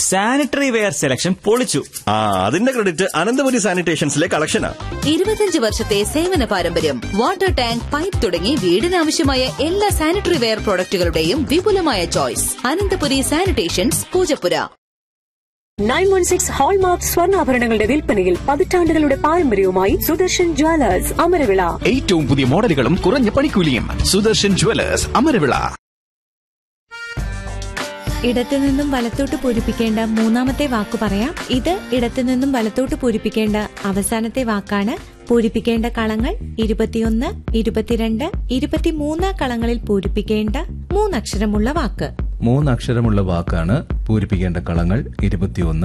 sanitary ware selection പൊളിച്ചു ആ അതിന്റെ ക്രെഡിറ്റ് അനന്തപുരി സാനിറ്റേഷൻസിലെ കളക്ഷനാ ഇരുപത്തിയഞ്ച് വർഷത്തെ സേവന പാരമ്പര്യം വാട്ടർ ടാങ്ക് പൈപ്പ് തുടങ്ങി വീടിനാവശ്യമായ എല്ലാ സാനിറ്ററി വെയർ പ്രോഡക്റ്റുകളുടെയും വിപുലമായ choice Ananthapuri sanitations Poojappura nine one six hallmark സ്വർണ്ണാഭരണങ്ങളുടെ വിൽപ്പനയിൽ പതിറ്റാണ്ടുകളുടെ പാരമ്പര്യവുമായി സുദർശൻ ജ്വല്ലേഴ്സ് അമരവിള ഏറ്റവും പുതിയ മോഡലുകളും കുറഞ്ഞ പണിക്കൂലിയും സുദർശൻ ജുവലേഴ്സ് അമരവിള ഇടത്തു നിന്നും വലത്തോട്ട് പൂരിപ്പിക്കേണ്ട മൂന്നാമത്തെ വാക്ക് പറയാം ഇത് ഇടത്തു നിന്നും വലത്തോട്ട് പൂരിപ്പിക്കേണ്ട അവസാനത്തെ വാക്കാണ് പൂരിപ്പിക്കേണ്ട കളങ്ങൾ ഇരുപത്തിയൊന്ന് ഇരുപത്തിരണ്ട് ഇരുപത്തിമൂന്ന് കളങ്ങളിൽ പൂരിപ്പിക്കേണ്ട മൂന്നക്ഷരമുള്ള വാക്ക് മൂന്നക്ഷരമുള്ള വാക്കാണ് പൂരിപ്പിക്കേണ്ട കളങ്ങൾ ഇരുപത്തിയൊന്ന്